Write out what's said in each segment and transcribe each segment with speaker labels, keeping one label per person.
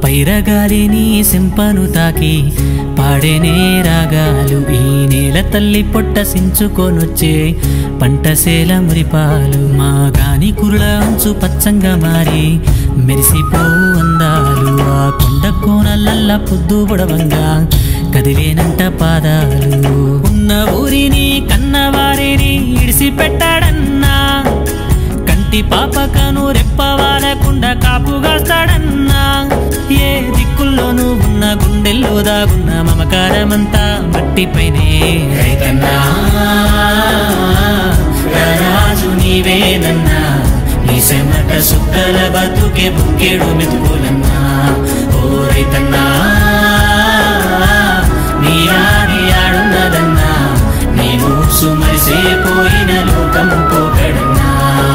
Speaker 1: పైరగాలిని సింపను తాకి పాడేనే రాగాలు ఈ నేల తల్లి పొట్ట సించుకొనొచ్చే పంటసేల మురిపాలు మా గాని కురుల అంచు పచ్చంగా మారి మెరిసిపోవు అందాలు ఆ కొండ కోనలల్ల పొద్దు బుడవంగా కదిలేనంట పాదాలు ఉన్న ఊరిని కన్నవారిని ఇడిసిపెట్టాడన్నా కంటి పాపకను రెప్పవాలకుండా కాపుగాస్తాడన్నా ఏ దిక్కుల్లోనూ ఉన్న గుండెల్లో దాగున్న మమకారమంతా మట్టిపైనే రైతన్నా రాజు నీవేనన్నా నీ సెమట సుక్కల బతుకే బుక్కేడు మెతుకులన్నా ఓ రైతన్నా నీ ఆడి ఆడున్నదన్నా నీ మూసు మరిసేపోయిన లోకం పోకడన్నా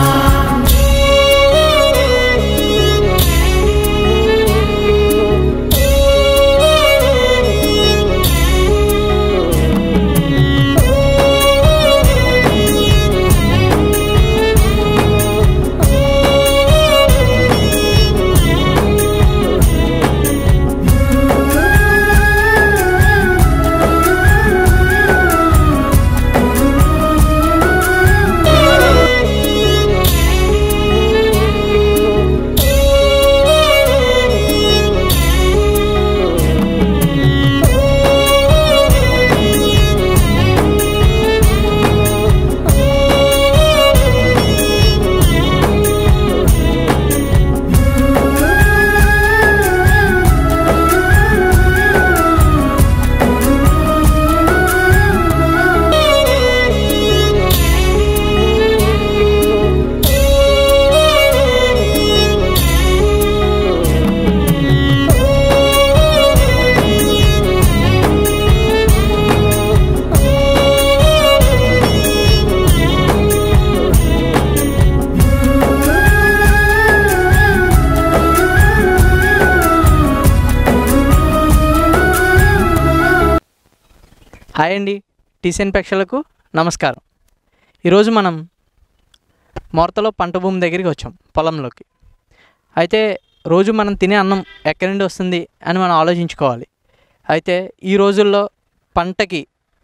Speaker 2: హాయ్ అండి టీసీఎన్ ప్రేక్షకులకు నమస్కారం ఈరోజు మనం మొరతలో పంట భూమి దగ్గరికి వచ్చాం పొలంలోకి అయితే రోజు మనం తినే అన్నం ఎక్కడి నుండి వస్తుంది అని మనం ఆలోచించుకోవాలి అయితే ఈ రోజుల్లో పంటకి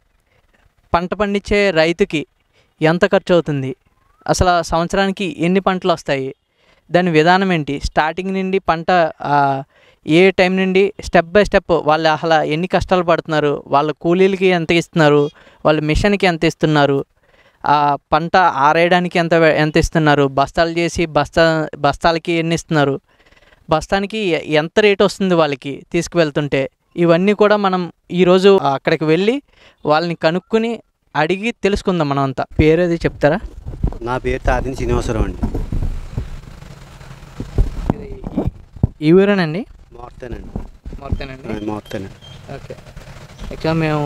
Speaker 2: పంట పండించే రైతుకి ఎంత ఖర్చు అవుతుంది అసలు ఆ సంవత్సరానికి ఎన్ని పంటలు వస్తాయి దాని విధానం ఏంటి స్టార్టింగ్ నుండి పంట ఆ, ఏ టైం నుండి స్టెప్ బై స్టెప్ వాళ్ళు అసలు ఎన్ని కష్టాలు పడుతున్నారు వాళ్ళ కూలీలకి ఎంత ఇస్తున్నారు వాళ్ళ మిషన్కి ఎంత ఇస్తున్నారు ఆ పంట ఆరేయడానికి ఎంత వే- ఎంత ఇస్తున్నారు బస్తాలు చేసి బస్తా బస్తాలకి ఎన్ని ఇస్తున్నారు బస్తానికి ఎ- ఎంత రేట్ వస్తుంది వాళ్ళకి తీసుకువెళ్తుంటే ఇవన్నీ కూడా మనం ఈరోజు అక్కడికి వెళ్ళి వాళ్ళని కనుక్కొని అడిగి తెలుసుకుందాం మనం అంతా పేరు అది చెప్తారా
Speaker 3: నా పేరు తాతిని శ్రీనివాసరావు అండి
Speaker 2: ఈ ఊరేనండి
Speaker 3: మోర్తేనండి
Speaker 2: మొత్తేనండి
Speaker 3: మోర్తేనండి
Speaker 2: ఓకే యాక్చువల్గా మేము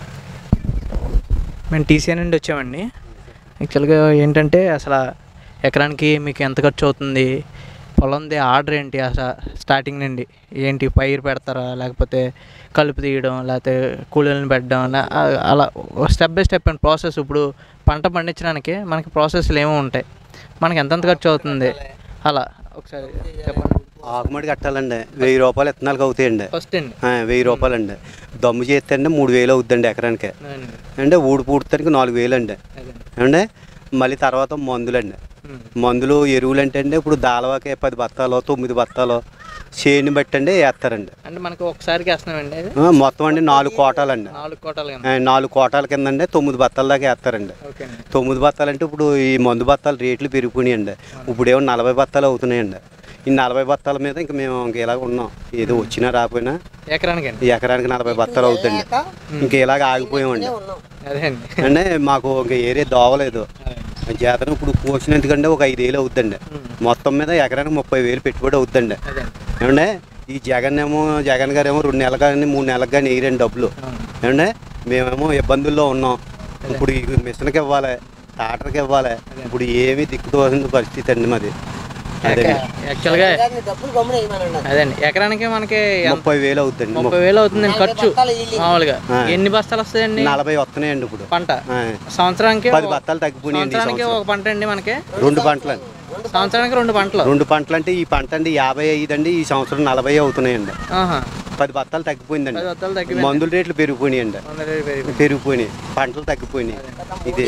Speaker 2: మేము టీసీ నుండి వచ్చామండి యాక్చువల్గా ఏంటంటే అసలు ఎకరానికి మీకు ఎంత ఖర్చు అవుతుంది పొలంది ఆర్డర్ ఏంటి అసలు స్టార్టింగ్ నుండి ఏంటి పైరు పెడతారా లేకపోతే కలుపు తీయడం లేకపోతే కూలీలను పెట్టడం లా- ఆ- అలా step by step and process ఇప్పుడు పంట పండించడానికి మనకి ప్రాసెస్లు ఏమో ఉంటాయి మనకి ఎంతెంత ఖర్చు అవుతుంది అలా ఒకసారి చెప్పండి
Speaker 3: ఆకుమడి కట్టాలండి వెయ్యి రూపాయలు ఇత్తనాలకు అవుతాయండి
Speaker 2: ఫస్ట్ అండి
Speaker 3: ఆ, వెయ్యి రూపాయలండి దమ్ము చేస్తే అండి మూడు వేలు అవుద్దండి ఎకరానికి
Speaker 2: అవునండి.
Speaker 3: అంటే ఊడి పూడతానికి నాలుగు వేలు అండి
Speaker 2: అదే.
Speaker 3: ఏమండి మళ్ళీ తర్వాత మందులండి
Speaker 2: ఉమ్.
Speaker 3: మందులు ఎరువులు అంటే అండి ఇప్పుడు దాలవాకి పది బత్తాలు తొమ్మిది బత్తాలు చేని బట్టి అండి వేస్తారండి
Speaker 2: అంటే మనకి ఒకసారికి వేస్తున్నామండి అది
Speaker 3: ఆ, మొత్తం అండి నాలుగు కోటాలండి
Speaker 2: నాలుగు కోటలు
Speaker 3: ఆ, నాలుగు కోటాల కింద అండి తొమ్మిది బత్తాల దాకా వేస్తారండి
Speaker 2: ఓకే అండి
Speaker 3: తొమ్మిది బత్తాలు అంటే ఇప్పుడు ఈ మందు బత్తాలు రేట్లు పెరిగిపోయినాయండి ఇప్పుడు ఏమో నలభై బత్తాలు అవుతున్నాయండి ఈ నలభై బత్తాల మీద ఇంక మేము ఇంక ఇలాగ ఉన్నాం ఏదో వచ్చినా రాకపోయినా
Speaker 2: ఎకరానికి అండి
Speaker 3: ఈ ఎకరానికి నలభై బత్తాలు అవుతుందండి ఇంక ఇలాగ ఆగిపోయామండి
Speaker 2: అదే అండి
Speaker 3: అంటే మాకు ఇంక ఏరే దోవలేదు
Speaker 2: అదే
Speaker 3: జాతర ఇప్పుడు కోసినందుకంటే ఒక ఐదేళ్ళు అవుద్దండి మొత్తం మీద ఎకరానికి ముప్పై వేలు పెట్టుబడి అవుద్దండి
Speaker 2: అదే
Speaker 3: ఏమంటే ఈ జగన్ ఏమో జగన్ గారు ఏమో రెండు నెలలు కానీ మూడు నెలలకు కానీ వేయరండి డబ్బులు ఏమంటే మేమేమో ఇబ్బందుల్లో ఉన్నాం ఇప్పుడు ఈ మిషన్కి ఇవ్వాలి టాటర్కి ఇవ్వాలి ఇప్పుడు ఏమీ దిక్కుతోసిన పరిస్థితి అండి మాది అదే
Speaker 2: యాక్చువల్గా
Speaker 4: డబ్బులు గమ్మున వేయమనండి
Speaker 2: అదే అండి ఎకరానికి మనకి ఎంత-
Speaker 3: ముప్పై వేలు అవుద్దండి
Speaker 2: ముప్పై వేలు అవుతుందండి ఖర్చు
Speaker 4: బస్తాలు ఇల్లు.
Speaker 2: మామూలుగా
Speaker 3: ఆ.
Speaker 2: ఎన్ని బస్తాలు వస్తాయండి
Speaker 3: నలభై వస్తున్నాయండి ఇప్పుడు
Speaker 2: పంట
Speaker 3: ఆ,
Speaker 2: సంవత్సరానికి
Speaker 3: పది
Speaker 2: ఒక-
Speaker 3: బత్తాలు తగ్గిపోయినాయండి ఈ
Speaker 2: సంవత్సరానికి
Speaker 3: సంవత్సరం.
Speaker 2: ఒక పంట అండి మనకి
Speaker 3: రెండు పంటలు
Speaker 2: సంవత్సరానికి రెండు పంటలు
Speaker 3: రెండు పంటలు అంటే ఈ పంట అండి యాభై ఐదు అండి ఈ సంవత్సరం నలభై అవుతున్నాయండి
Speaker 2: ఆహా.
Speaker 3: పది బత్తాలు తగ్గిపోయిందండి
Speaker 2: పది వత్తాలు తగ్గిపోయింది
Speaker 3: మందుల రేట్లు పెరిగిపోయినాయండి
Speaker 2: వంద రేట్లు పెరిగిపోయింది.
Speaker 3: పెరిగిపోయినాయి పంటలు తగ్గిపోయినాయి ఇది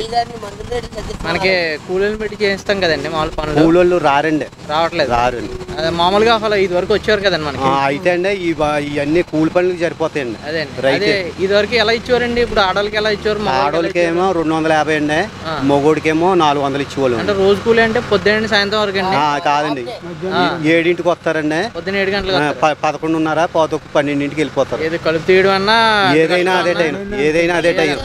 Speaker 2: మనకి కూలీలు పెట్టి చేయిస్తాం కదండి మామూలు పనులు
Speaker 3: కూలోళ్ళు రారండి
Speaker 2: రావట్లేదు
Speaker 3: రారండి
Speaker 2: అదే మామూలుగా అసలు ఇది వరకు వచ్చేవారు కదండి మనకి
Speaker 3: ఆ, అయితే అండి ఈ బ- ఇవన్నీ కూలి పనులకు సరిపోతాయండి
Speaker 2: అదే అండి
Speaker 3: రైతే.
Speaker 2: అదే ఇది వరకు ఎలా ఇచ్చేవారండి ఇప్పుడు ఆడవాళ్ళకి ఎలా ఇచ్చేవారు మగవాళ్ళకి ఎలా
Speaker 3: ఆడోళ్ళకి ఏమో రెండు వందల యాభై అండి
Speaker 2: ఆ.
Speaker 3: మగోడికేమో నాలుగు వందలు ఇచ్చేవాళ్ళు
Speaker 2: అంటే రోజు కూలి అంటే పొద్దున్న సాయంత్రం వరకు అండి
Speaker 3: ఆ, కాదండి ఈ- ఏడింటికి వస్తారండి
Speaker 2: పొద్దున్న ఏడు గంటలకు
Speaker 3: ఆ,
Speaker 2: వస్తారు.
Speaker 3: ప- పదకొండున్నర పాతొక్క పన్నెండింటికి వెళ్ళిపోతారు
Speaker 2: ఏది కలుపు తీయడం అన్నా
Speaker 3: ఏదైనా అదే టైం ఏదైనా అదే టైం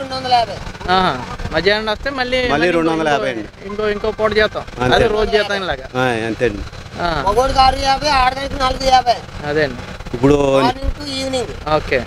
Speaker 2: ఆహా. మధ్యాహ్నం వస్తే మళ్ళీ
Speaker 3: మళ్ళీ రెండు వందల
Speaker 2: ఇంకో-
Speaker 3: యాభై అండి.
Speaker 2: ఇంకో ఇంకో పూట చేస్తాం
Speaker 3: అంతే.
Speaker 2: అదే రోజు చేస్తాం ఇలాగా
Speaker 3: ఆ, అంతే అండి
Speaker 2: ఆ,
Speaker 4: మగోడికి ఆరు యాభై ఆడదానికి నాలుగు యాభై
Speaker 2: అదే అండి
Speaker 3: ఇప్పుడు
Speaker 4: మార్నింగ్ టు ఈవినింగ్
Speaker 2: ఓకే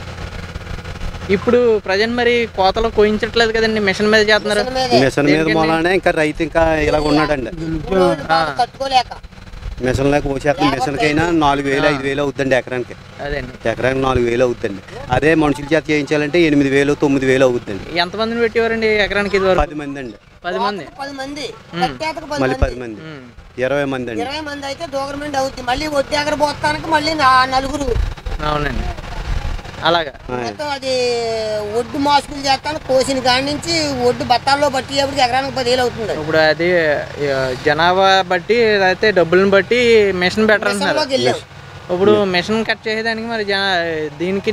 Speaker 2: ఇప్పుడు ప్రజెంట్ మరి కోతలు కోయించట్లేదు కదండి మిషన్ మీద చేస్తున్నారు
Speaker 3: మిషన్ మీద మూలానే ఇంకా రైతు ఇంకా ఇలాగ ఉన్నాడండి
Speaker 4: తట్టుకోలేక
Speaker 3: మిషన్ లేక పోసేస్తాం మిషన్కైనా నాలుగు వేలు ఐదు వేలు అవుతుందండి ఎకరానికి
Speaker 2: అదే అండి
Speaker 3: ఎకరానికి నాలుగు వేలు అవుతుందండి అదే మనుషుల చేత చేయించాలంటే ఎనిమిది వేలు తొమ్మిది వేలు అవుతుందండి
Speaker 2: ఎంతమందిని పెట్టేవారండి ఎకరానికి ఇది వరకు
Speaker 3: పది మంది అండి
Speaker 2: పది మంది
Speaker 4: పది మంది కట్టేతకు పది
Speaker 3: మళ్ళీ
Speaker 4: మంది
Speaker 3: పది మంది
Speaker 2: ఉమ్.
Speaker 3: ఇరవై మంది అండి
Speaker 4: ఇరవై మంది అయితే గవర్నమెంట్ అవుతుంది మళ్ళీ వడ్డీ ఎగర పోతానికి మళ్ళీ నా- నలుగురు
Speaker 2: అవునండి అలాగా
Speaker 3: ఆ,
Speaker 4: మొత్తం అది ఒడ్డు మాస్కులు చేస్తాను కోసిన కాడి నుంచి ఒడ్డు బత్తాల్లో పట్టేటప్పటికి ఎకరానికి పదివేలు అవుతుంది
Speaker 2: ఇప్పుడు అది ఆ, జనాభా బట్టి అయితే డబ్బులను బట్టి మిషన్ బెటర్ అంటున్నారు
Speaker 4: మిషన్లోకి వెళ్ళాం
Speaker 2: ఇప్పుడు మిషన్ కట్ చేసేదానికి మరి జన దీనికి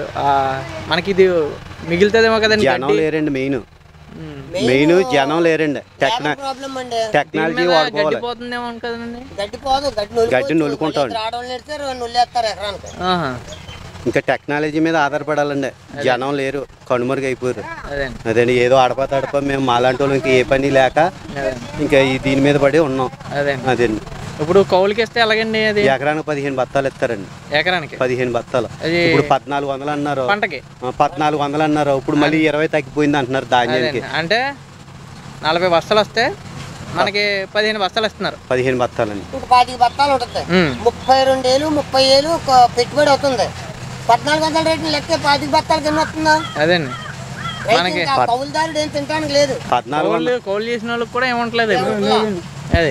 Speaker 2: మనకి ఇది మిగులుతుందేమో కదండి
Speaker 3: జనం
Speaker 2: గడ్డి.
Speaker 3: లేరండి మెయిన్
Speaker 2: ఉమ్.
Speaker 3: మెయిన్ జనం లేరండి టెక్నా
Speaker 4: ప్రాబ్లం అండి
Speaker 2: దీని
Speaker 3: టెక్నాలజీ
Speaker 2: మీద
Speaker 3: వాడుకోవాలి
Speaker 2: గడ్డి పోతుందేమో కదండి
Speaker 4: గడ్డి పోదు గడ్డి నొల్లి
Speaker 3: గడ్డి నొల్లుకుంటాం.
Speaker 4: రావడం లేడితే నొల్లేస్తారు ఎకరానికి
Speaker 2: ఆహా.
Speaker 3: ఇంకా టెక్నాలజీ మీద ఆధారపడాలండి జనం లేరు కనుమరుగు అయిపోయారు
Speaker 2: అదే
Speaker 3: అదండి ఏదో అడప తడప మేము మాలాంటి వాళ్ళు ఇంకా ఏ పని లేక
Speaker 2: అదే
Speaker 3: ఇంకా ఈ దీని మీద పడి ఉన్నాం
Speaker 2: అదే
Speaker 3: అదండి
Speaker 2: ఇప్పుడు కౌలుకి ఇస్తే ఎలాగండి అది
Speaker 3: ఎకరానికి పదిహేను బత్తాలు ఇస్తారండి
Speaker 2: ఎకరానికి
Speaker 3: పదిహేను బత్తాలు
Speaker 2: అది
Speaker 3: ఇప్పుడు పద్నాలుగు వందలు అన్నారు
Speaker 2: పంటకి
Speaker 3: ఆ, పద్నాలుగు వందలు అన్నారు ఇప్పుడు మళ్ళీ ఇరవై తగ్గిపోయింది అంటున్నారు
Speaker 2: అదే
Speaker 3: ధాన్యానికి
Speaker 2: అంటే నలభై బస్తాలు వస్తే మనకి పదిహేను బస్తాలు ఇస్తున్నారు
Speaker 3: పదిహేను బత్తాలండి
Speaker 4: ఇంక పాతిక బత్తాలు ఉంటుంది
Speaker 2: ఉమ్.
Speaker 4: ముప్పై రెండు వేలు ముప్పై వేలు ఒక పెట్టుబడి అవుతుంది పద్నాలుగు వందల రేట్లు లెక్క పాతిక బత్తాలు కింద వస్తుందా
Speaker 2: అదేండి
Speaker 4: రైతు
Speaker 2: మనకి
Speaker 4: ఇంకా కౌలుదారుడు ఏం తినడానికి లేదు
Speaker 3: పద్నాలుగు వందలు
Speaker 2: కౌలు కౌలు చేసిన వాళ్ళకి కూడా ఏముంటలేదు ఇప్పుడు. అదే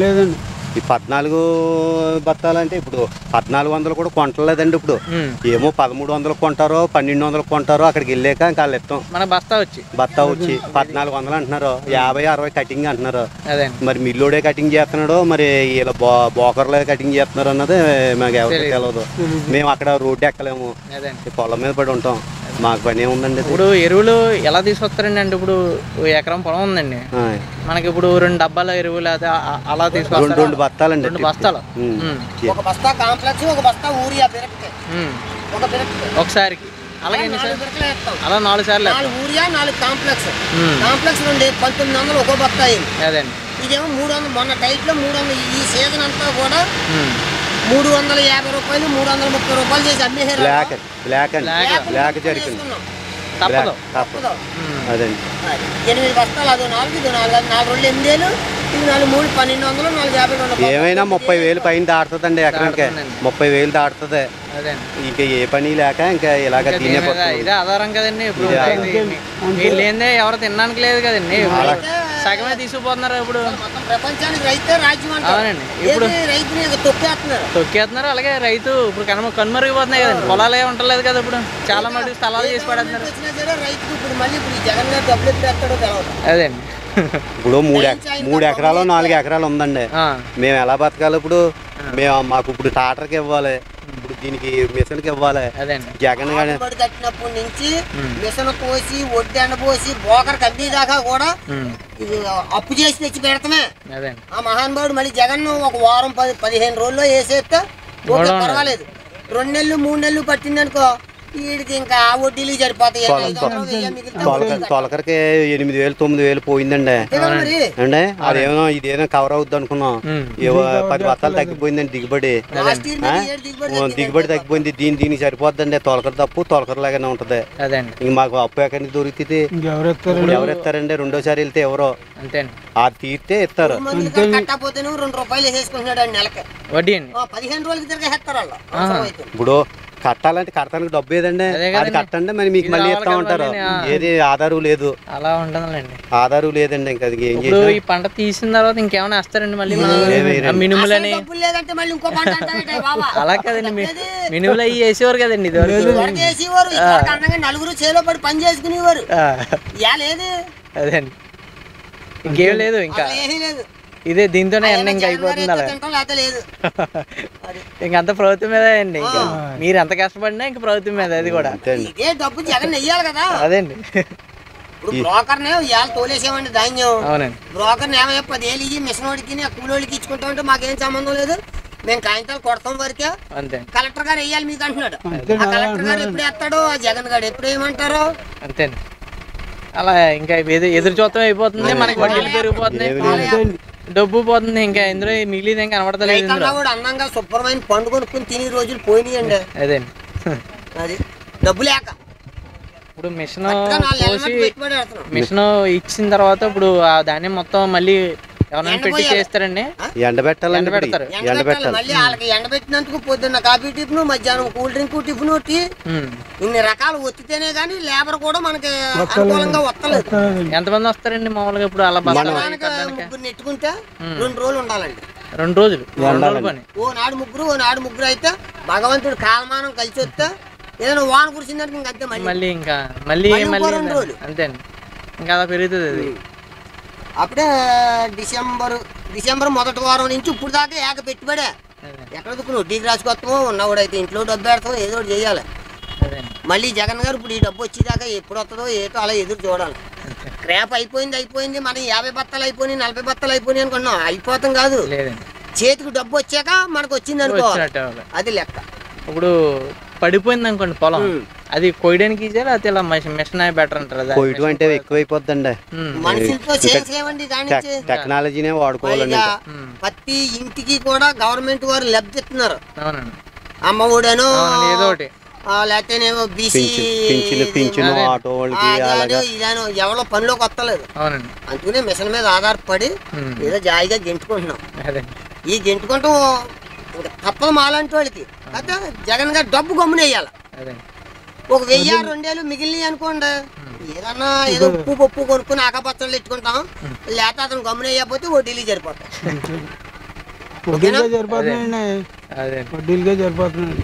Speaker 3: ఈ పద్నాలుగు బత్తాలు అంటే ఇప్పుడు పద్నాలుగు వందలు కూడా కొంటలేదండి ఇప్పుడు
Speaker 2: ఉమ్.
Speaker 3: ఏమో పదమూడు వందలు కొంటారో పన్నెండు వందలు కొంటారో అక్కడికి వెళ్ళాక ఇంకా వాళ్ళు ఇస్తాం
Speaker 2: మన బస్తా వచ్చి
Speaker 3: బత్తా వచ్చి పద్నాలుగు వందలు అంటున్నారు యాభై అరవై కటింగ్ అంటున్నారు
Speaker 2: అదే
Speaker 3: మరి మిల్లోడే కటింగ్ చేస్తున్నాడో మరి ఇలా బో బోకర్లే కటింగ్ చేస్తున్నారు అన్నది మాకు ఎవరికి తెలియదు మేము అక్కడ రోడ్డు ఎక్కలేము
Speaker 2: అదే
Speaker 3: ఈ పొలం మీద పడి ఉంటాం మాకు పని ఏముందండి ఇది?
Speaker 2: ఇప్పుడు ఎరువులు ఎలా తీసుకొస్తారండి అంటే ఇప్పుడు ఓ ఎకరం పొలం ఉందండి
Speaker 3: ఆ,
Speaker 2: మనకి ఇప్పుడు రెండు డబ్బాల ఎరువులు అదే ఆ- అలా
Speaker 3: రెండు
Speaker 2: తీసుకొస్తారు
Speaker 3: రెండు బత్తాలండి
Speaker 2: రెండు బస్తాలు
Speaker 3: ఉమ్.
Speaker 2: ఉమ్.
Speaker 4: ఒక బస్తా కాంప్లెక్స్ ఒక బస్తా ఊరియా బిరక్కి
Speaker 2: ఉమ్.
Speaker 4: ఒక బిరక్కి
Speaker 2: ఒకసారికి అలాగే
Speaker 4: నాలుగు
Speaker 2: ఎన్నిసార్లు
Speaker 4: బిరకలు వేస్తాం
Speaker 2: అలా నాలుగు సార్లు వేస్తాం.
Speaker 4: నాలుగు ఊరియా నాలుగు కాంప్లెక్స్
Speaker 2: ఉమ్.
Speaker 4: కాంప్లెక్స్ నుండి పంతొమ్మిది వందలు ఒక్కో బస్తా అయింది
Speaker 2: అదేండి
Speaker 4: ఇదేమో మూడు వందలు మొన్న టైట్లో మూడు వందలు ఈ సీజన్ అంతా కూడా
Speaker 2: ఉమ్.
Speaker 4: మూడు వందల యాభై రూపాయలు మూడు వందల ముప్పై రూపాయలు చేసి అమ్మేసారు
Speaker 3: బ్లాక్ బ్లాక్ అండి
Speaker 2: బ్లాక్.
Speaker 3: బ్లాక్ జరిగింది
Speaker 2: తప్పదు
Speaker 3: తప్పదు
Speaker 2: ఉమ్.
Speaker 3: అదండి
Speaker 4: ఎనిమిది బస్తాలు అదో నాలుగు ఇది నాలుగు నాలుగు రెండు ఎనిమిది వేలు ఇది నాలుగు మూడు పన్నెండు వందలు నాలుగు యాభై రెండు
Speaker 3: ఏమైనా ముప్పై వేలు పైన దాటుతుందండి ఎకరానికి
Speaker 2: దాటుతుందండి.
Speaker 3: ముప్పై వేలు దాటుతుంది
Speaker 2: అదేండి
Speaker 3: ఇంకా ఏ పని లేక ఇంకా ఇలాగ
Speaker 2: ఇంకా
Speaker 3: తినే
Speaker 2: దీని మీద
Speaker 3: పడుతుంది
Speaker 2: ఇదే ఆధారం కదండి ఇప్పుడు
Speaker 3: ఇదే
Speaker 2: ఇది మీ- మీరు లేనిదే ఎవరు తినడానికి లేదు కదండి ఇప్పుడు సగమే తీసుకుపోతున్నారు ఇప్పుడు
Speaker 4: మొత్తం ప్రపంచానికి రైతే రాజ్యం అంటారు
Speaker 2: అవునండి. ఇప్పుడు-
Speaker 4: ఏది రైతుని ఇక తొక్కేస్తున్నారు
Speaker 2: తొక్కేస్తున్నారు అలాగే రైతు ఇప్పుడు కనుమ కనుమరుగిపోతున్నాయి కదండి పొలాలే ఉండలేదు కదా ఇప్పుడు చాలా మటుకు స్థలాలు చేసి పడేస్తున్నారు
Speaker 4: వచ్చినా సరే రైతుకు ఇప్పుడు మళ్ళీ ఇప్పుడు ఈ జగన్ గారు డబ్బులు ఎత్తేస్తాడో తెలవదు
Speaker 2: అదేండి
Speaker 3: ఇప్పుడు మూడు ఎక- మూడు ఎకరాలు నాలుగు ఎకరాలు ఉందండి
Speaker 2: ఆ,
Speaker 3: మేము ఎలా బతకాలి ఇప్పుడు మేము మాకు ఇప్పుడు టాటర్కి ఇవ్వాలి ఇప్పుడు దీనికి మిషన్కి ఇవ్వాలి
Speaker 2: అదేండి
Speaker 3: జగన్ గాని
Speaker 4: బడి కట్టినప్పటి నుంచి మిషన్ కోసి ఒడ్డు ఎండపోసి బోకర్ కడ్డీ దాకా కూడా
Speaker 2: ఉమ్,
Speaker 4: ఇది అప్పు చేసి తెచ్చి పెడతామే
Speaker 2: అదేండి
Speaker 4: ఆ మహానుభావుడు మళ్ళీ జగన్ ఒక వారం పది పదిహేను రోజుల్లో వేసేస్తే ఓకే
Speaker 2: మూడో నెల.
Speaker 4: పర్వాలేదు రెండు నెలలు మూడు నెలలు పట్టిందనుకో వీడికి ఇంకా ఆ వడ్డీలు సరిపోతాయి
Speaker 3: తొల-
Speaker 4: ఐదు వందలు, వెయ్యి మిగిలితే
Speaker 3: తొలకరి
Speaker 4: వడ్డీలు
Speaker 3: తొలకరికి ఎనిమిది వేలు తొమ్మిది వేలు పోయిందండి
Speaker 4: అంతే కదా మరి
Speaker 3: అండి అదేమో ఇదేమో కవర్ అవుద్ది అనుకున్నాం
Speaker 2: ఉమ్.
Speaker 3: ఏవో పది బత్తాలు తగ్గిపోయిందండి దిగుబడి
Speaker 4: లాస్ట్ ఇయర్
Speaker 3: ఆ?
Speaker 4: మీద ఈ ఏడు దిగుబడి
Speaker 3: ఓ, దిగుబడి తగ్గిపోయింది దీని దీనికి సరిపోద్దండి తొలకరి తప్పు తొలకరి లాగానే ఉంటది
Speaker 2: అదేండి
Speaker 3: ఇంక మాకు అప్పు ఎక్కడి నుంచి దొరుకుతుంది ఇప్పుడు ఎవరు ఇస్తారండి రెండోసారి వెళ్తే ఎవరో
Speaker 2: అంతేండి
Speaker 3: అది తీర్తే ఇస్తారు
Speaker 4: మంది కట్టకపోతేనే రెండు రూపాయలు వేసేసుకుంటున్నాడు అండి నెలకి
Speaker 2: వడ్డీ అండి
Speaker 4: ఆ, పదిహేను రోజులకి తిరిగి హెత్తారు వాళ్ళు అవసరం అయితే.
Speaker 3: ఇప్పుడు కట్టాలంటే కడతానికి డబ్బు ఏదండి
Speaker 2: అదే
Speaker 3: అది
Speaker 2: కదండి.
Speaker 3: కట్టండి మరి మీకు
Speaker 2: ఇది
Speaker 3: మళ్ళీ
Speaker 2: రావాలి
Speaker 3: ఇస్తా
Speaker 2: కదా
Speaker 3: ఉంటారు
Speaker 2: మళ్ళీని, ఆ.
Speaker 3: ఏది ఆధారం లేదు
Speaker 2: అలా ఉంటుందండి
Speaker 3: ఆధారం లేదండి ఇంకా అది ఏం
Speaker 2: ఇప్పుడు
Speaker 3: చేసినా
Speaker 2: ఈ పంట తీసిన తర్వాత ఇంకేమైనా వేస్తారండి మళ్ళీ మనం
Speaker 3: ఏమీ వేయరండి.
Speaker 2: ఆ మినుములని
Speaker 4: అసలు డబ్బులు లేదంటే మళ్ళీ ఇంకో పంట అంటావేంటి బాబా
Speaker 2: అలా కదండి మీ- మినుములు అవి వేసేవారు కదండి ఇది వరకు
Speaker 4: వరకు వేసేవారు ఇదివరకు అందంగా నలుగురు చేలో పడి పని చేసుకునేవారు
Speaker 2: ఆ,
Speaker 4: ఇవాళ ఏది
Speaker 2: అదే అండి ఇంకేం లేదు ఇంకా
Speaker 4: అసలు ఏమీ లేదు
Speaker 2: ఇదే దీంతోనే అన్న
Speaker 4: ఏదైనా
Speaker 2: ఇంకా
Speaker 4: జగన్ గారు
Speaker 2: అయిపోతుంది అలా
Speaker 4: ఎత్తే తింటాం లేకపోతే లేదు అది.
Speaker 2: ఇంకంత ప్రభుత్వం మీదే అండి ఇంకా మీరు ఎంత కష్టపడినా ఇంకా ప్రభుత్వం మీద అది కూడా
Speaker 3: అంతే అండి
Speaker 4: ఇదే డబ్బు జగన్ వెయ్యాలి కదా
Speaker 2: అదేండి
Speaker 4: ఇప్పుడు బ్రోకర్నే ఇవాళ తోలేసామండి ధాన్యం
Speaker 2: అవునండి
Speaker 4: బ్రోకర్ని ఏమయ్యా పదేళ్ళు ఇచ్చి మిషన్ వాడికి ఆ కూలోడికి ఇచ్చుకుంటా ఉంటే మాకేం సంబంధం లేదు మేము కాగితాలు కొడతాం వరకే
Speaker 2: అంతే
Speaker 4: కలెక్టర్ గారు వెయ్యాలి మీకు అంటున్నాడు ఆ కలెక్టర్ గారు ఎప్పుడు వేస్తాడో ఆ జగన్ గారు ఎప్పుడు ఏమంటారో
Speaker 2: అంతే అండి అలా ఇంకా ఎదురు ఎదురు చూద్దాం అయిపోతుంది మనకి వడ్డీలు పెరిగిపోతున్నాయి
Speaker 3: ఏమీ
Speaker 2: డబ్బు పోతుంది ఇంకా ఇందులో మిగిలింది ఇంకా కనబడతలేదు ఇందులో
Speaker 4: రైతన్నా కూడా అందంగా శుభ్రమైన పండు కొనుక్కుని తినే రోజులు పోయినాయండి
Speaker 2: అదేండి
Speaker 4: అది డబ్బు లేక
Speaker 2: ఇప్పుడు మిషన్
Speaker 4: కరెక్ట్గా నాలుగు నెలల
Speaker 2: పోసి
Speaker 4: మట్టి పెట్టుబడి పెడుతున్నాం
Speaker 2: మిషన్ ఇచ్చిన తర్వాత ఇప్పుడు ఆ ధాన్యం మొత్తం మళ్ళీ ఎవరైనా పెట్టి
Speaker 4: ఎండపోయాలి.
Speaker 2: చేస్తారండి
Speaker 3: ఎండబెట్టాలండి ఇప్పుడు.
Speaker 2: ఎండబెడతారు.
Speaker 4: ఎండబెట్టాలి
Speaker 3: ఎండబెట్టాలి
Speaker 4: మళ్ళీ వాళ్ళకి ఎండబెట్టినందుకు పొద్దున్న కాఫీ టిఫిన్ మధ్యాహ్నం కూల్ డ్రింక్ టిఫిన్ టీ
Speaker 2: ఉమ్.
Speaker 4: ఇన్ని రకాలు ఒత్తితేనే కానీ లేబర్ కూడా మనకి అనుకూలంగా వస్తలేదు
Speaker 2: ఎంతమంది వస్తారండి మామూలుగా ఇప్పుడు అలా బస్తాలు
Speaker 4: దానికి ముగ్గురు నెట్టుకుంటే రెండు రోజులు ఉండాలండి
Speaker 2: రెండు రోజులు రెండు రోజులు పని
Speaker 4: ఓ నాడు ముగ్గురు ఓ నాడు ముగ్గురు అయితే భగవంతుడు కాలమానం కలిసి వస్తే ఏదైనా వాన కురిసిందంటే ఇంక అంతే మళ్ళీ
Speaker 2: మళ్ళీ ఇంకా మళ్ళీ
Speaker 4: మళ్ళీ ఇంకో
Speaker 2: మళ్ళీ
Speaker 4: రెండు రోజులు.
Speaker 2: అంతే అండి ఇంకా అలా పెరుగుతుంది అది
Speaker 4: అప్పుడే డిసెంబర్ డిసెంబర్ మొదటి వారం నుంచి ఇప్పుడు దాకా ఏక పెట్టుబడే
Speaker 2: అదే
Speaker 4: ఎక్కడ దుక్కు వడ్డీకి రాసుకొస్తామో ఉన్నవాడైతే ఇంట్లో డబ్బు పెడతాం ఏదో ఒకటి చేయాలి
Speaker 2: అదే అండి.
Speaker 4: మళ్ళీ జగన్ గారు ఇప్పుడు ఈ డబ్బు వచ్చేదాకా ఎప్పుడు వస్తుందో ఏటో అలా ఎదురు చూడాలి క్రాప్ అయిపోయింది అయిపోయింది మనం యాభై బత్తాలు అయిపోయినాయి నలభై బత్తాలు అయిపోయినాయి అనుకున్నాం అయిపోతాం కాదు
Speaker 2: లేదండి
Speaker 4: చేతికి డబ్బు వచ్చాక మనకు వచ్చింది అనుకో
Speaker 2: వచ్చినట్టే వాళ్ళు.
Speaker 4: అది లెక్క
Speaker 2: ఇప్పుడు పడిపోయింది అనుకోండి పొలం అది కొయ్యడానికి ఈజీ లేకపోతే ఇలా మిషన్ మిషన్ బెటర్ అంటారు అది
Speaker 3: కొయ్యటం అంటే ఎక్కువైపోద్దండి
Speaker 2: ఉమ్.
Speaker 4: మనుషులతో చేయలేమండి దాని నుంచి
Speaker 3: టెక్- టెక్నాలజీనే వాడుకోవాలండి
Speaker 4: పైగా
Speaker 3: ఇంకా.
Speaker 4: ప్రతి ఇంటికి కూడా గవర్నమెంట్ వారు లబ్ధి ఇస్తున్నారు
Speaker 2: అవునండి
Speaker 4: అమ్మ ఒడేనో
Speaker 2: అవునండి ఏదో ఒకటి
Speaker 4: లేకపోతేనేమో బీసీ
Speaker 3: పింఛను పింఛను ఆటో వాళ్ళకి అలాగా
Speaker 4: ఇదానో ఎవరో పనిలోకి వస్తలేదు
Speaker 2: అవునండి
Speaker 4: అందుకనే మిషన్ మీద ఆధారపడి
Speaker 2: ఉమ్.
Speaker 4: ఏదో జాయిగా గెంటుకుంటున్నాం
Speaker 2: అదే
Speaker 4: ఈ గెంటుకుంటాం ఇంకా తప్పదు మాలాంటి వాళ్ళకి అయితే జగన్ గారు డబ్బు గమ్మున వేయాలి
Speaker 2: అదే
Speaker 4: ఒక వెయ్యి రెండేళ్ళు మిగిలినవి అనుకోండి ఏదన్నా ఏదో ఉప్పు పప్పు కొనుక్కుని ఆకపచ్చలు పెట్టుకుంటాం లేకపోతే అతను గమ్మున వేయకపోతే వడ్డీలు సరిపోతాయి
Speaker 5: వడ్డీలుగా సరిపోతున్నాయండి
Speaker 2: అదే
Speaker 5: వడ్డీలుగా సరిపోతున్నాయండి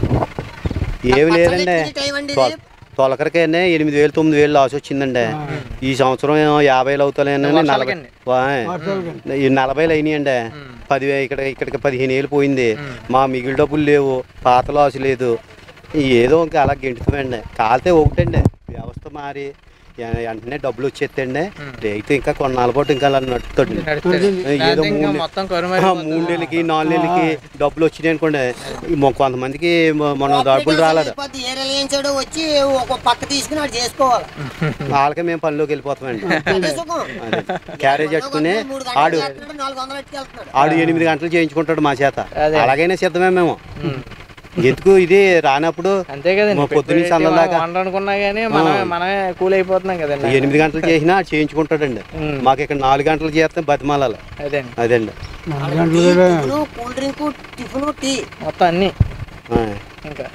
Speaker 3: ఏమి
Speaker 4: పచ్చళ్ళు
Speaker 3: లేదండి
Speaker 4: ఎత్తుకునే టైం అండి ఇది.
Speaker 3: తొ- తొలకరికైనా ఎనిమిది వేలు తొమ్మిది వేలు లాస్ వచ్చిందండి ఈ సంవత్సరం ఏమో యాభైలు అవుతాయని నలభై
Speaker 2: వర్షాలకండి.
Speaker 3: వాయ్. ఈ నలభైలు అయినాయండి పదివే ఇక్కడ ఇక్కడికి పదిహేను వేలు పోయింది మా మిగిలి డబ్బులు లేవు పాత లాస్ లేదు ఏదో ఇంకా అలా గెంటుతామండి కాలితే ఒకటండి వ్యవస్థ మారి ఎ- వెంటనే డబ్బులు వచ్చేస్తండి రైతు ఇంకా కొన్నాళ్ళ పాటు ఇంకా అలా నడుపుతాడు
Speaker 2: నడుస్తుంది.
Speaker 3: ఏదో
Speaker 2: లేకపోతే ఇంకా
Speaker 3: మూడు
Speaker 2: మొత్తం
Speaker 3: ఆ,
Speaker 2: కరువు
Speaker 3: మూడు నెలలకి నాలుగు నెలలకి డబ్బులు వచ్చినాయి అనుకోండి ఈ మొ- కొంతమందికి మొ- మన డబ్బులు రాలేదు
Speaker 4: అయిపోద్ది. ఏ రిలయన్సాడో వచ్చి ఒక పక్క తీసుకుని వాడు చేసుకోవాలి
Speaker 3: వాళ్ళకే మేము పనిలోకి వెళ్ళిపోతామండి
Speaker 4: అదే సుఖం.
Speaker 3: అదే క్యారేజ్ కట్టుకుని
Speaker 4: మూడు గంటలు
Speaker 3: ఆడు
Speaker 4: చేస్తున్నాడు, నాలుగు వందలు ఎట్టుకెళ్తున్నాడు
Speaker 3: ఆడు ఎనిమిది గంటలు చేయించుకుంటాడు మా చేత
Speaker 2: అదే.
Speaker 3: అలాగైనా సిద్ధమే మేము ఎందుకు ఇది రానప్పుడు
Speaker 2: అంతే కదండి
Speaker 3: మా పొద్దున్న నుంచి అన్నం దాకా.
Speaker 2: వంట అనుకున్నా కానీ మనమే మనమే కూల్ అయిపోతున్నాం కదండి
Speaker 3: ఎనిమిది గంటలు చేసినా ఆడు చేయించుకుంటాడండి
Speaker 2: ఉమ్.
Speaker 3: మాకు ఇక్కడ నాలుగు గంటలు చేస్తే బతిమాలాలి
Speaker 2: అదే అండి
Speaker 3: అదండి
Speaker 5: నాలుగు గంటలు కూడా
Speaker 4: tiffin, cool drink tiffin tea
Speaker 2: మొత్తం అన్ని
Speaker 3: ఆ,
Speaker 2: ఇంకా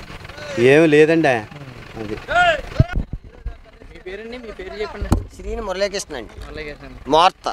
Speaker 3: ఏమి లేదండి అది
Speaker 2: మీ పేరండి మీ పేరు చెప్పండి
Speaker 4: శ్రీని మురళీకృష్ణ అండి
Speaker 2: అలాగే అండి.
Speaker 4: మార్త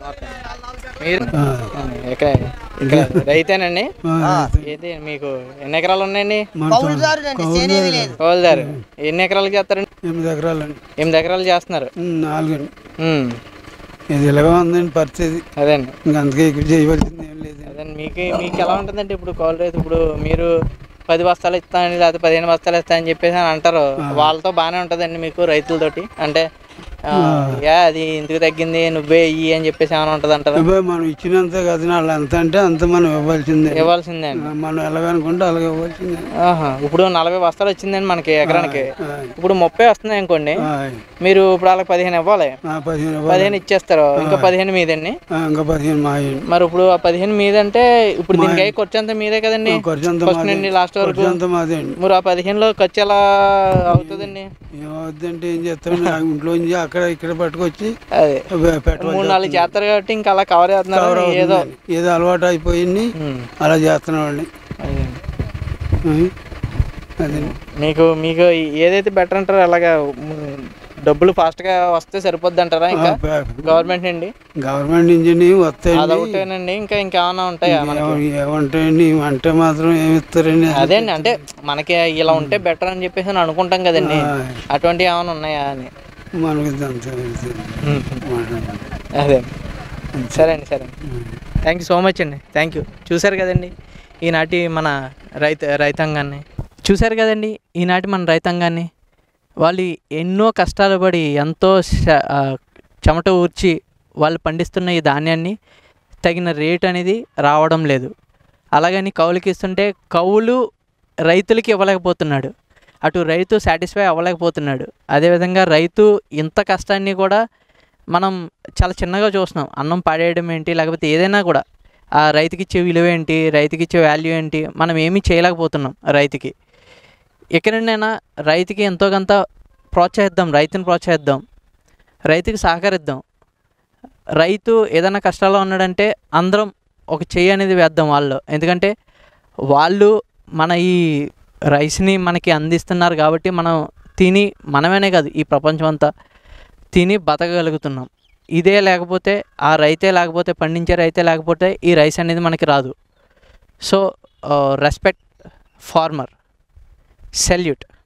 Speaker 2: మీరు ఇక్కడ ఇక్కడ రైతేనండి ఏది మీకు ఎన్ని ఎకరాలు ఉన్నాయండి
Speaker 4: కౌలుదారు అండి చేనేవి లేదు
Speaker 2: కోల్దారు ఎన్ని ఎకరాలు చేస్తారండి
Speaker 5: ఎనిమిది ఎకరాలండి
Speaker 2: ఎనిమిది ఎకరాలు చేస్తున్నారు
Speaker 5: ఉమ్, నాలుగండి
Speaker 2: ఉమ్.
Speaker 5: ఇది ఇలాగా ఉందండి పరిస్థితి
Speaker 2: అదండి
Speaker 5: ఇంకా అందుకే ఇక్కడ చేయవలసింది ఏం లేదు
Speaker 2: అదండి మీకు మీకు ఎలా ఉంటుందంటే ఇప్పుడు కౌలు రైతు ఇప్పుడు మీరు పది బస్తాలు ఇస్తానని లేకపోతే పదిహేను బస్తాలు ఇస్తానని చెప్పేసి అని అంటారు వాళ్ళతో బాగానే ఉంటుందండి మీకు రైతులతోటి అంటే ఆ, యా అది ఇందుకు తగ్గింది నువ్వే ఇయ్యి అని చెప్పేసి ఏమైనా ఉంటుంది అంటారా
Speaker 5: అబ్బాయి మనం ఇచ్చినంత కదా వాళ్ళు ఎంత అంటే అంత మనం ఇవ్వాల్సిందే
Speaker 2: ఇవ్వాల్సిందే అండి
Speaker 5: మనం ఎలాగనుకుంటే అలాగే ఇవ్వాల్సిందే
Speaker 2: ఆహా. ఇప్పుడు నలభై బస్తాలు వచ్చిందండి మనకి ఎకరానికి
Speaker 5: ఆ,
Speaker 2: ఇప్పుడు ముప్పై వస్తున్నాయి అనుకోండి
Speaker 5: ఆ,
Speaker 2: మీరు ఇప్పుడు వాళ్ళకి పదిహేను ఇవ్వాలి
Speaker 5: ఆ, పదిహేను ఇవ్వాలి.
Speaker 2: పదిహేను ఇచ్చేస్తారు ఇంకా పదిహేను మీదండి
Speaker 5: ఆ, ఇంకా పదిహేను మాయండి
Speaker 2: మరి ఇప్పుడు ఆ పదిహేను మీద అంటే ఇప్పుడు దీనికి అయ్యే ఖర్చు అంతా మీదే కదండి
Speaker 5: ఖర్చు అంతా
Speaker 2: ఫస్ట్
Speaker 5: మాదే.
Speaker 2: నుండి లాస్ట్ వరకు
Speaker 5: ఖర్చు అంతా మాదే అండి
Speaker 2: మరి ఆ పదిహేనులో ఖర్చు ఎలా అవుతుందండి
Speaker 5: ఏమవుద్దంటే ఏం చేస్తాం ఇంట్లో నుంచి అక్కడ ఇక్కడ పట్టుకొచ్చి
Speaker 2: అదే
Speaker 5: పెట్టవాలి
Speaker 2: మూడు నాలుగు చేస్తారు కాబట్టి ఇంకా అలా కవర్ చేస్తున్నారు ఏదో
Speaker 5: ఏదో అలవాటు అయిపోయింది
Speaker 2: ఉమ్.
Speaker 5: అలా చేస్తున్నాం అండి
Speaker 2: అదే.
Speaker 5: అదే
Speaker 2: మీకు మీకు ఏదైతే బెటర్ అంటారో అలాగా మ్, డబ్బులు ఫాస్ట్గా వస్తే సరిపోద్ది అంటారా ఇంకా గవర్నమెంట్ నుండి
Speaker 5: గవర్నమెంట్ నుంచి వస్తాయండి
Speaker 2: అదొకటేనండి ఇంకా ఇంకేమైనా ఉంటాయా మనకి
Speaker 5: ఏమ- ఏమంటాయండి అంటే మాత్రం ఏమి ఇస్తారండి
Speaker 2: అదే అండి అంటే మనకి ఇలా ఉంటే బెటర్ అని చెప్పేసి అని అనుకుంటాం కదండి
Speaker 5: ఆ.
Speaker 2: అటువంటివి ఏమైనా ఉన్నాయా అని
Speaker 5: మనకి ఇదంతా తెలుసు. మన-
Speaker 2: అదే సరే అండి సరే థ్యాంక్ యూ సో మచ్ అండి థ్యాంక్ యూ చూశారు కదండి ఈనాటి మన రైత రైతాంగాన్ని చూశారు కదండి ఈనాటి మన రైతాంగాన్ని వాళ్ళు ఎన్నో కష్టాలు పడి ఎంతో శ- ఆ, చెమట ఊర్చి వాళ్ళు పండిస్తున్న ఈ ధాన్యాన్ని తగిన రేట్ అనేది రావడం లేదు అలాగని కౌలుకి ఇస్తుంటే కౌలు రైతులకి ఇవ్వలేకపోతున్నాడు అటు రైతు సాటిస్ఫై అవ్వలేకపోతున్నాడు అదేవిధంగా రైతు ఇంత కష్టాన్ని కూడా మనం చాలా చిన్నగా చూస్తున్నాం అన్నం పాడేయడం ఏంటి లేకపోతే ఏదైనా కూడా ఆ రైతుకి ఇచ్చే విలువ ఏంటి రైతుకి ఇచ్చే వాల్యూ ఏంటి మనం ఏమీ చేయలేకపోతున్నాం రైతుకి ఎక్కడైనా రైతుకి ఎంతో కొంత ప్రోత్సహిద్దాం రైతుని ప్రోత్సహిద్దాం రైతుకి సహకరిద్దాం రైతు ఏదైనా కష్టాల్లో ఉన్నాడంటే అందరం ఒక చెయ్యి అనేది వేద్దాం వాళ్ళు ఎందుకంటే వాళ్ళు మన ఈ రైస్ని మనకి అందిస్తున్నారు కాబట్టి మనం తిని మనమేనే కాదు ఈ ప్రపంచం అంతా తిని బతకగలుగుతున్నాం ఇదే లేకపోతే ఆ రైతే లేకపోతే పండించే రైతే లేకపోతే ఈ రైస్ అనేది మనకి రాదు సో రెస్పెక్ట్ ఫార్మర్ సెల్యూట్